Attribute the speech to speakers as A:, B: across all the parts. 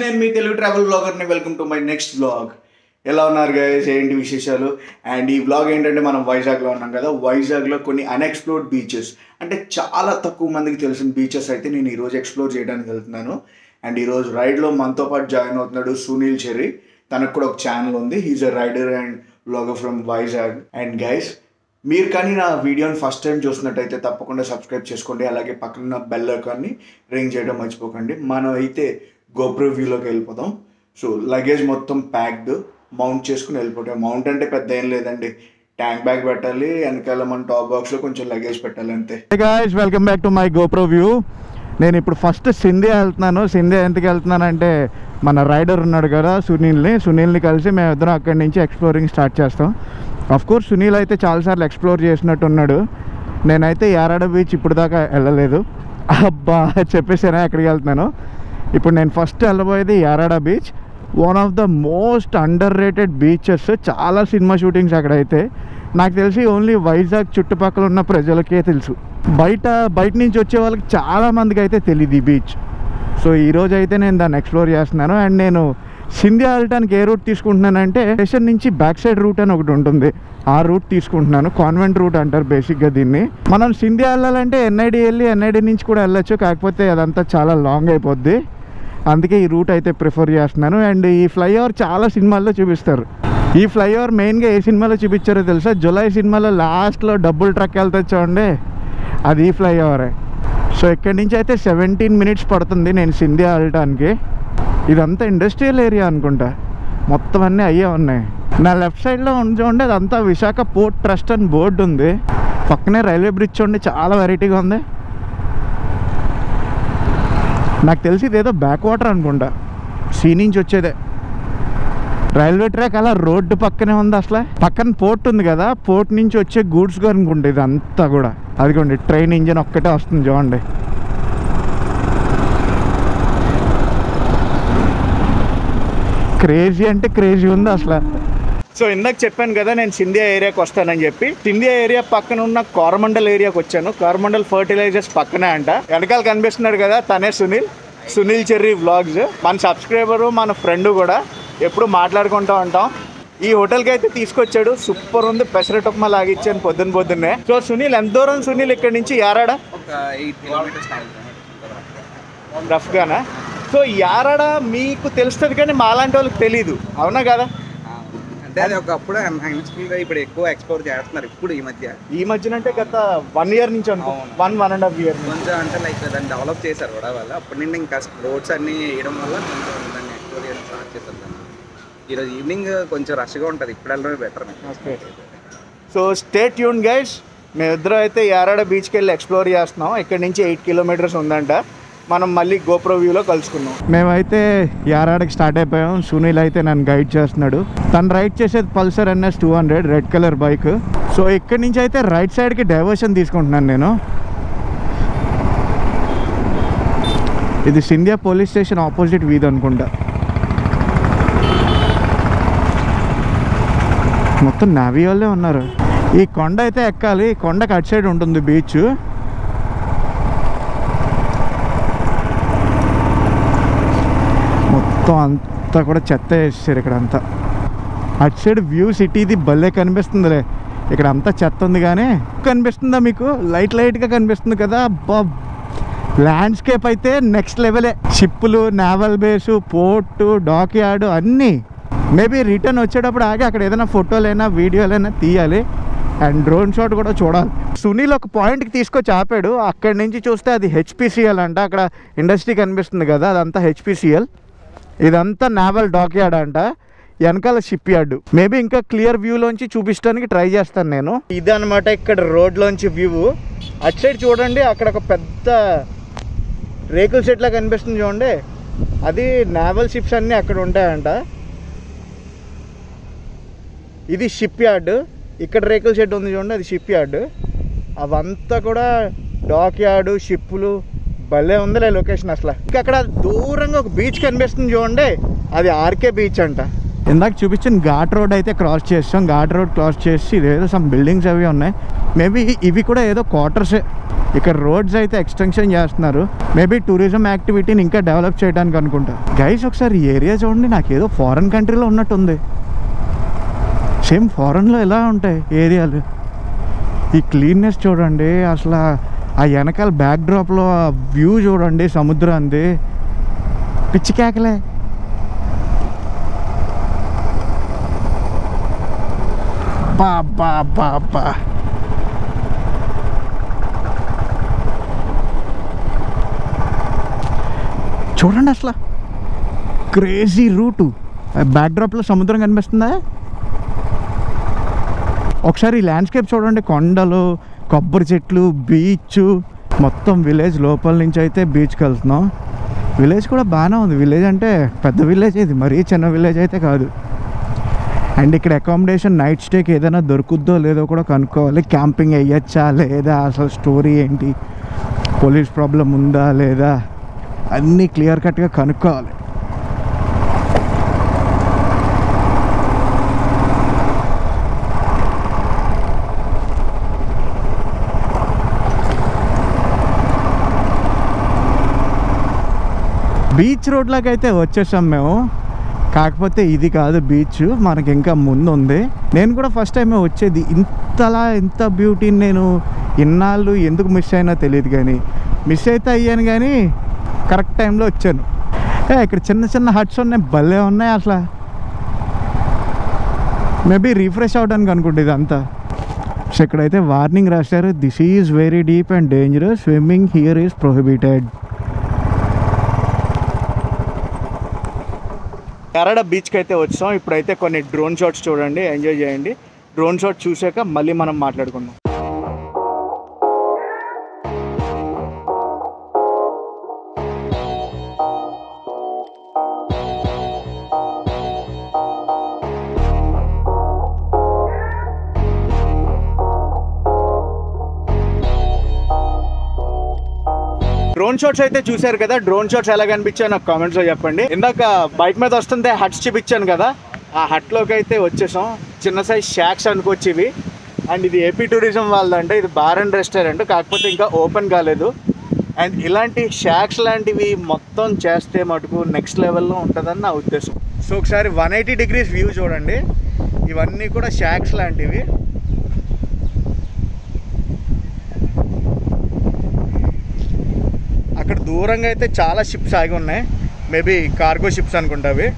A: నేను మీ తెలుగు ట్రావెల్ బ్లాగర్ని welcome to my next blog ఎలా ఉన్నారు గైస్ ఏంటి విశేషాలు అండ్ ఈ బ్లాగ్ ఏంటంటే మనం వైజాగ్లో ఉన్నాం కదా వైజాగ్లో కొన్ని అన్ఎక్స్ప్లోర్డ్ బీచెస్ అంటే చాలా తక్కువ మందికి తెలిసిన బీచెస్ అయితే నేను ఈరోజు ఎక్స్ప్లోర్ చేయడానికి వెళ్తున్నాను అండ్ ఈరోజు రైడ్లో మనతో పాటు జాయిన్ అవుతున్నాడు సునీల్ చెర్రీ తనకు కూడా ఒక ఛానల్ ఉంది he's a rider and blogger from Vizag and guys మీరు కానీ నా వీడియోని ఫస్ట్ టైం చూసినట్టయితే తప్పకుండా సబ్స్క్రైబ్ చేసుకోండి అలాగే పక్కన బెల్ ఐకాన్ని రింగ్ చేయడం మర్చిపోకండి మనం అయితే గోప్రో వ్యూలోకి వెళ్ళిపోదాం సో లగేజ్ మొత్తం ప్యాక్డ్ మౌంట్ చేసుకుని వెళ్ళిపోతాం మౌంట్ అంటే పెద్ద ఏం లేదండి ట్యాంక్ బ్యాగ్ పెట్టాలి వెనకాల మన టాప్ బాక్స్లో కొంచెం లగేజ్ పెట్టాలి అంతే
B: guys welcome back to my GoPro view నేను ఇప్పుడు ఫస్ట్ సింధే వెళ్తున్నాను సింధే ఎందుకు వెళ్తున్నానంటే మన రైడర్ ఉన్నాడు కదా సునీల్ని సునీల్ని కలిసి మేము ఇద్దరం అక్కడి నుంచి ఎక్స్ప్లోరింగ్ స్టార్ట్ చేస్తాం అఫ్ కోర్స్ సునీల్ అయితే చాలాసార్లు ఎక్స్ప్లోర్ చేసినట్టు ఉన్నాడు నేనైతే యారాడ బీచ్ ఇప్పుడు దాకా వెళ్ళలేదు అబ్బా చెప్పేసానే ఎక్కడికి వెళ్తున్నాను ఇప్పుడు నేను ఫస్ట్ వెళ్ళబోయేది Yarada beach one of the most underrated beaches చాలా సినిమా షూటింగ్స్ అక్కడైతే నాకు తెలిసి ఓన్లీ వైజాగ్ చుట్టుపక్కల ఉన్న ప్రజలకే తెలుసు బయట బయట నుంచి వచ్చే వాళ్ళకి చాలా మందికి అయితే తెలియదు ఈ బీచ్ సో ఈరోజు అయితే నేను దాన్ని ఎక్స్ప్లోర్ చేస్తున్నాను అండ్ నేను సింధియా వెళ్ళటానికి ఏ రూట్ తీసుకుంటున్నానంటే స్టేషన్ నుంచి బ్యాక్ సైడ్ రూట్ అని ఒకటి ఉంటుంది ఆ రూట్ తీసుకుంటున్నాను కాన్వెంట్ రూట్ అంటారు బేసిక్గా దీన్ని మనం సింధియా వెళ్ళాలంటే ఎన్ఐడి వెళ్ళి ఎన్ఐడి నుంచి కూడా వెళ్ళొచ్చు కాకపోతే అదంతా చాలా లాంగ్ అయిపోద్ది అందుకే ఈ రూట్ అయితే ప్రిఫర్ చేస్తున్నాను అండ్ ఈ ఫ్లైఓవర్ చాలా సినిమాల్లో చూపిస్తారు ఈ ఫ్లైఓవర్ మెయిన్గా ఏ సినిమాలో చూపించారో తెలుసా జులై సినిమాలో లాస్ట్లో డబ్బుల్ ట్రక్ వెళ్తా చూడండి అది ఈ ఫ్లైఓవరే సో ఇక్కడి నుంచి అయితే సెవెంటీన్ మినిట్స్ పడుతుంది నేను సింధియా వెళ్ళటానికి ఇదంతా ఇండస్ట్రియల్ ఏరియా అనుకుంటా మొత్తం అన్నీ అయ్యే ఉన్నాయి నా లెఫ్ట్ సైడ్లో ఉంది చూడండి అదంతా విశాఖ పోర్ట్ ట్రస్ట్ అని బోర్డు ఉంది పక్కనే రైల్వే బ్రిడ్జ్ చూడండి చాలా వెరైటీగా ఉంది నాకు తెలిసి ఇదేదో బ్యాక్ వాటర్ అనుకుంటా సీ నుంచి వచ్చేదే రైల్వే ట్రాక్ అలా రోడ్డు పక్కనే ఉంది అసలు పక్కన పోర్ట్ ఉంది కదా పోర్ట్ నుంచి వచ్చే గూడ్స్ అనుకుంటా ఇదంతా కూడా అదిగోండి ట్రైన్ ఇంజిన్ ఒక్కటే వస్తుంది చూడండి క్రేజీ అంటే క్రేజీ ఉంది అసలు సో ఇందాక చెప్పాను కదా నేను సింధియా ఏరియాకి వస్తానని చెప్పి సింధియా ఏరియా పక్కన ఉన్న కోరమండల్ ఏరియాకి వచ్చాను కోరమండల్ ఫర్టిలైజర్స్ పక్కనే అంట వెనకాల కనిపిస్తున్నాడు కదా తనే సునీల్ సునీల్ చెర్రీ వ్లాగ్స్ మన సబ్స్క్రైబరు మన ఫ్రెండ్ కూడా ఎప్పుడు మాట్లాడుకుంటూ ఉంటాం ఈ హోటల్కి అయితే తీసుకొచ్చాడు సూపర్ ఉంది పెసరట్ ఉప్మా లాగిచ్చాను పొద్దున్న పొద్దున్నే సో సునీల్ ఎంత దూరం సునీల్ ఇక్కడ నుంచి యారాడా
C: ఒక ఎయిట్ కిలోమీటర్స్
A: రఫ్గానా సో యారాడ మీకు తెలుస్తుంది కానీ మాలాంటి వాళ్ళకి తెలీదు అవునా కదా
C: అంటే అది ఒకప్పుడు అన్ఎక్స్ప్లోర్ గా ఇప్పుడు ఎక్కువ ఎక్స్ప్లోర్ చేస్తున్నారు ఇప్పుడు ఈ మధ్య
A: ఈ మధ్యన అంటే గత వన్ ఇయర్ నుంచి అనుకో
C: అవును.
A: One one and half year
C: కొంచెం అంటే లైక్ దాన్ని డెవలప్ చేశారు కూడా వాళ్ళు అప్పటి నుండి ఇంకా రోడ్స్ అన్ని వేయడం వల్ల కొంచెం దాన్ని ఎక్స్ప్లోర్ చేయడం స్టార్ట్ చేశారు దాన్ని ఈరోజు ఈవినింగ్ కొంచెం రష్గా ఉంటుంది ఇప్పుడు వెళ్ళడమే బెటర్
A: ఓకే సో స్టేట్ యూన్ గైడ్స్ మేమిద్దరం అయితే యారాడ బీచ్కి వెళ్ళి ఎక్స్ప్లోర్ చేస్తున్నాం ఇక్కడ నుంచి ఎయిట్ కిలోమీటర్స్ ఉందంట మనం మళ్ళీ గోప్రో వ్యూలో కలుసుకున్నాం మేమైతే యారాడకి స్టార్ట్ అయిపోయాం సునీల్ అయితే నన్ను గైడ్ చేస్తున్నాడు తను రైడ్ చేసేది Pulsar NS two hundred red colour bike so ఇక్కడి నుంచి అయితే రైట్ సైడ్కి డైవర్షన్ తీసుకుంటున్నాను నేను ఇది సింధియా పోలీస్ స్టేషన్ ఆపోజిట్ వీధి అనుకుంటా మొత్తం నావీ వాళ్ళే ఉన్నారు ఈ కొండ అయితే ఎక్కాలి ఈ కొండకి అటు సైడ్ ఉంటుంది బీచ్ మొత్తం అంతా కూడా చెత్త వేసేసారు ఇక్కడ అంతా అటు సైడ్ వ్యూ సిటీది భలే కనిపిస్తుందిలే ఇక్కడ అంతా చెత్త ఉంది కానీ కనిపిస్తుందా మీకు లైట్ లైట్గా కనిపిస్తుంది కదా అబ్బా ల్యాండ్స్కేప్ అయితే నెక్స్ట్ లెవెలే షిప్పులు naval base port dockyard అన్నీ మేబీ రిటర్న్ వచ్చేటప్పుడు ఆగి అక్కడ ఏదైనా ఫోటోలైనా వీడియోలైనా తీయాలి అండ్ డ్రోన్ షాట్ కూడా చూడాలి సునీల్ ఒక పాయింట్కి తీసుకొచ్చి ఆపాడు అక్కడి నుంచి చూస్తే అది హెచ్పిసిఎల్ అంట అక్కడ ఇండస్ట్రీ కనిపిస్తుంది కదా అదంతా హెచ్పిసిఎల్ ఇదంతా నావల్ డాక్ యార్డ్ అంట వెనకాల షిప్ యార్డ్ మేబీ ఇంకా క్లియర్ వ్యూలోంచి చూపించడానికి ట్రై చేస్తాను నేను ఇదనమాట ఇక్కడ రోడ్లోంచి వ్యూ అటు సైడ్ చూడండి అక్కడ ఒక పెద్ద రేకుల సెట్లా కనిపిస్తుంది చూడండి అది నావల్ షిప్స్ అన్నీ అక్కడ ఉంటాయంట ఇది షిప్ యార్డ్ ఇక్కడ రేకుల షెడ్ ఉంది చూడండి అది షిప్ యార్డ్ అవంతా కూడా డాక్ యార్డ్ షిప్పులు భలే ఉందిలే లొకేషన్ అసలు ఇంకా అక్కడ దూరంగా ఒక బీచ్ కనిపిస్తుంది చూడండి అది ఆర్కే బీచ్ అంట ఇందాక చూపించిన ఘాట్ రోడ్ అయితే క్రాస్ చేస్తాం ఘాట్ రోడ్ క్రాస్ చేసి ఇదేదో సమ్ బిల్డింగ్స్ అవి ఉన్నాయి మేబీ ఇవి కూడా ఏదో క్వార్టర్సే
B: ఇక్కడ రోడ్స్ అయితే ఎక్స్టెన్షన్ చేస్తున్నారు మేబీ టూరిజం యాక్టివిటీని ఇంకా డెవలప్ చేయడానికి అనుకుంటా గైస్ ఒకసారి ఈ ఏరియా చూడండి నాకు ఏదో ఫారెన్ కంట్రీలో ఉన్నట్టుంది సేమ్ ఫారెన్లో ఎలా ఉంటాయి ఏరియాలు ఈ క్లీన్నెస్ చూడండి అసలు ఆ వెనకాల బ్యాక్ డ్రాప్లో ఆ వ్యూ చూడండి సముద్రాన్ని పిచ్చి కేకలే బా బా బా బా చూడండి అసలు క్రేజీ రూటు బ్యాక్ డ్రాప్లో సముద్రం కనిపిస్తుందా ఒకసారి ఈ ల్యాండ్స్కేప్ చూడండి కొండలు కొబ్బరి చెట్లు బీచ్ మొత్తం విలేజ్ లోపల నుంచి అయితే బీచ్కి వెళ్తున్నాం విలేజ్ కూడా బాగానే ఉంది విలేజ్ అంటే పెద్ద విలేజ్ ఇది మరీ చిన్న విలేజ్ అయితే కాదు అండ్ ఇక్కడ అకామిడేషన్ నైట్ స్టేకి ఏదైనా దొరుకుద్దో లేదో కూడా కనుక్కోవాలి క్యాంపింగ్ వేయచ్చా లేదా అసలు స్టోరీ ఏంటి పోలీస్ ప్రాబ్లం ఉందా లేదా అన్నీ క్లియర్ కట్గా కనుక్కోవాలి బీచ్ రోడ్లోకి అయితే వచ్చేసాం మేము కాకపోతే ఇది కాదు బీచ్ మనకి ఇంకా ముందు ఉంది నేను కూడా ఫస్ట్ టైం వచ్చేది ఇంతలా ఇంత బ్యూటీని నేను ఇన్నాళ్ళు ఎందుకు మిస్ అయినా తెలియదు కానీ మిస్ అయితే అయ్యాను కానీ కరెక్ట్ టైంలో వచ్చాను ఏ ఇక్కడ చిన్న చిన్న హట్స్ ఉన్నాయి భలే ఉన్నాయి అసలు మేబీ రీఫ్రెష్ అవడానికి అనుకుంటే ఇదంతా సో ఇక్కడైతే వార్నింగ్ రాశారు this is very deep and dangerous swimming here is prohibited
A: Yarada బీచ్కి అయితే వచ్చాం ఇప్పుడైతే కొన్ని డ్రోన్ షాట్స్ చూడండి ఎంజాయ్ చేయండి డ్రోన్ షాట్ చూసాక మళ్ళీ మనం మాట్లాడుకుందాం డ్రోన్ షాట్స్ అయితే చూశారు కదా డ్రోన్ షాట్స్ ఎలా కనిపించాయో నాకు కామెంట్స్ లో చెప్పండి ఇందాక బైక్ మీద వస్తుంటే హట్స్ చూపించాను కదా ఆ హట్ లోకి అయితే వచ్చేసాం చిన్న సైజ్ షాక్స్ అనుకోవచ్చు ఇవి అండ్ ఇది ఏపీ టూరిజం వాళ్ళదంటే ఇది బార్ అండ్ రెస్టారెంట్ కాకపోతే ఇంకా ఓపెన్ కాలేదు అండ్ ఇలాంటి షాక్స్ లాంటివి మొత్తం చేస్తే మటుకు నెక్స్ట్ లెవెల్లో ఉంటుందని నా ఉద్దేశం సో ఒకసారి వన్ ఎయిటీ డిగ్రీస్ వ్యూ చూడండి ఇవన్నీ కూడా షాక్స్ లాంటివి అక్కడ దూరంగా అయితే చాలా షిప్స్ ఆగి ఉన్నాయి మేబీ కార్గో షిప్స్ అనుకుంటా అవి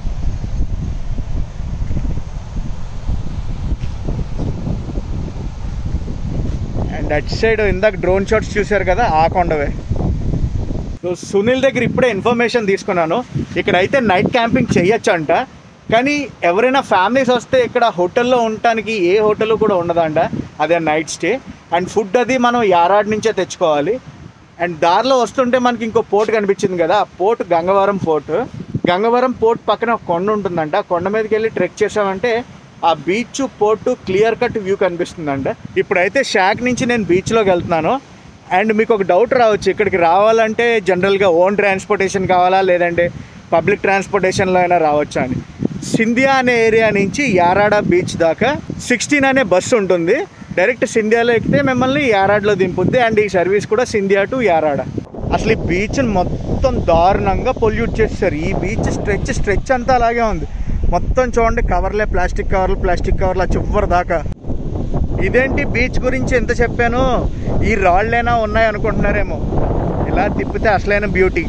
A: అండ్ అట్ సైడ్ ఇందాక డ్రోన్ షాట్స్ చూశారు కదా ఆ కొండవే సో సునీల్ దగ్గర ఇప్పుడే ఇన్ఫర్మేషన్ తీసుకున్నాను ఇక్కడ అయితే నైట్ క్యాంపింగ్ చేయొచ్చు అంట కానీ ఎవరైనా ఫ్యామిలీస్ వస్తే ఇక్కడ హోటల్లో ఉండటానికి ఏ హోటల్ కూడా ఉండదంట అదే నైట్ స్టే అండ్ ఫుడ్ అది మనం యారాడ్ నుంచే తెచ్చుకోవాలి అండ్ దారిలో వస్తుంటే మనకి ఇంకో పోర్ట్ కనిపించింది కదా ఆ port Gangavaram port Gangavaram port పక్కన ఒక కొండ ఉంటుందంట ఆ కొండ మీదకి వెళ్ళి ట్రెక్ చేసామంటే ఆ beach port clear cut view కనిపిస్తుందంట ఇప్పుడైతే షాక్ నుంచి నేను బీచ్లోకి వెళ్తున్నాను అండ్ మీకు ఒక డౌట్ రావచ్చు ఇక్కడికి రావాలంటే జనరల్గా ఓన్ ట్రాన్స్పోర్టేషన్ కావాలా లేదంటే పబ్లిక్ ట్రాన్స్పోర్టేషన్లో అయినా రావచ్చా అని సింధియా అనే ఏరియా నుంచి యారాడ బీచ్ దాకా సిక్స్టీన్ అనే బస్సు ఉంటుంది డైరెక్ట్ సింధియాలో ఎక్కితే మిమ్మల్ని యారాడ్లో దింపుద్ది అండ్ ఈ సర్వీస్ కూడా సింధియా టు యారాడ అసలు ఈ బీచ్ మొత్తం దారుణంగా పొల్యూట్ చేస్తారు ఈ బీచ్ స్ట్రెచ్ స్ట్రెచ్ అంతా అలాగే ఉంది మొత్తం చూడండి కవర్లే ప్లాస్టిక్ కవర్లు ప్లాస్టిక్ కవర్లు ఆ చివరి దాకా ఇదేంటి బీచ్ గురించి ఎంత చెప్పాను ఈ రాళ్ళైనా ఉన్నాయి అనుకుంటున్నారేమో ఇలా తిప్పితే అసలైన బ్యూటీ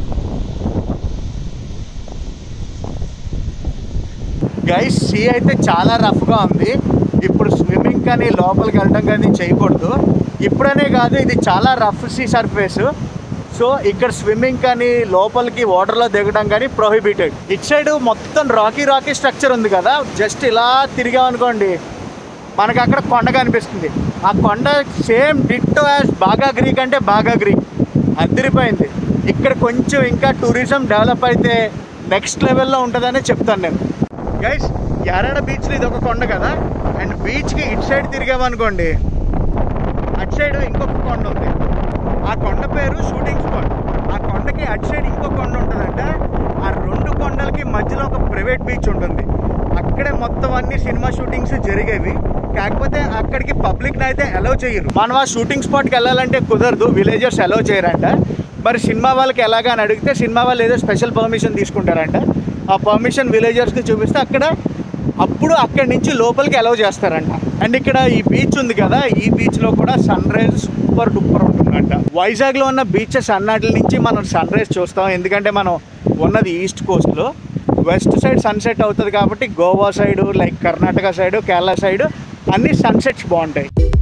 A: గైస్ సీ అయితే చాలా రఫ్గా ఉంది ఇప్పుడు స్విమ్మింగ్ కానీ లోపలికి వెళ్ళడం కానీ చేయకూడదు ఇప్పుడనే కాదు ఇది చాలా రఫ్ సీ సర్ఫేస్ సో ఇక్కడ స్విమ్మింగ్ కానీ లోపలికి వాటర్లో దిగడం కానీ ప్రొహిబిటెడ్ ఇట్ సైడ్ మొత్తం రాకీ రాకీ స్ట్రక్చర్ ఉంది కదా జస్ట్ ఇలా తిరిగామనుకోండి మనకు అక్కడ కొండ కనిపిస్తుంది ఆ కొండ సేమ్ డిట్టో యాజ్ బాగా గ్రీక్ అంటే బాగా గ్రీక్ అదిరిపోయింది ఇక్కడ కొంచెం ఇంకా టూరిజం డెవలప్ అయితే నెక్స్ట్ లెవెల్లో ఉంటుందని చెప్తాను నేను గైస్ యారాడ బీచ్లో ఇది ఒక కొండ కదా అండ్ బీచ్కి ఇటు సైడ్ తిరిగామనుకోండి అటు సైడ్ ఇంకొక కొండ ఉంది ఆ కొండ పేరు షూటింగ్ స్పాట్ ఆ కొండకి అటు సైడ్ ఇంకో కొండ ఉంటుందంట ఆ రెండు కొండలకి మధ్యలో ఒక ప్రైవేట్ బీచ్ ఉంటుంది అక్కడే మొత్తం అన్ని సినిమా షూటింగ్స్ జరిగేవి కాకపోతే అక్కడికి పబ్లిక్ అయితే అలౌ చేయరు మనం ఆ షూటింగ్ స్పాట్కి వెళ్ళాలంటే కుదరదు విలేజర్స్ అలౌ చేయరంట మరి సినిమా వాళ్ళకి ఎలాగా అని అడిగితే సినిమా వాళ్ళు ఏదో స్పెషల్ పర్మిషన్ తీసుకుంటారంట ఆ పర్మిషన్ విలేజర్స్కి చూపిస్తే అక్కడ అప్పుడు అక్కడి నుంచి లోపలికి అలౌ చేస్తారంట అండ్ ఇక్కడ ఈ బీచ్ ఉంది కదా ఈ బీచ్ లో కూడా సన్ రైజ్ సూపర్ డూపర్ ఉంటుందంట వైజాగ్ లో ఉన్న బీచెస్ అన్నిటి నుంచి మనం సన్ రైజ్ చూస్తాం ఎందుకంటే మనం ఉన్నది ఈస్ట్ కోస్ట్ లో వెస్ట్ సైడ్ సన్సెట్ అవుతుంది కాబట్టి Goa side like Karnataka side Kerala side అన్ని సన్సెట్స్ బాగుంటాయి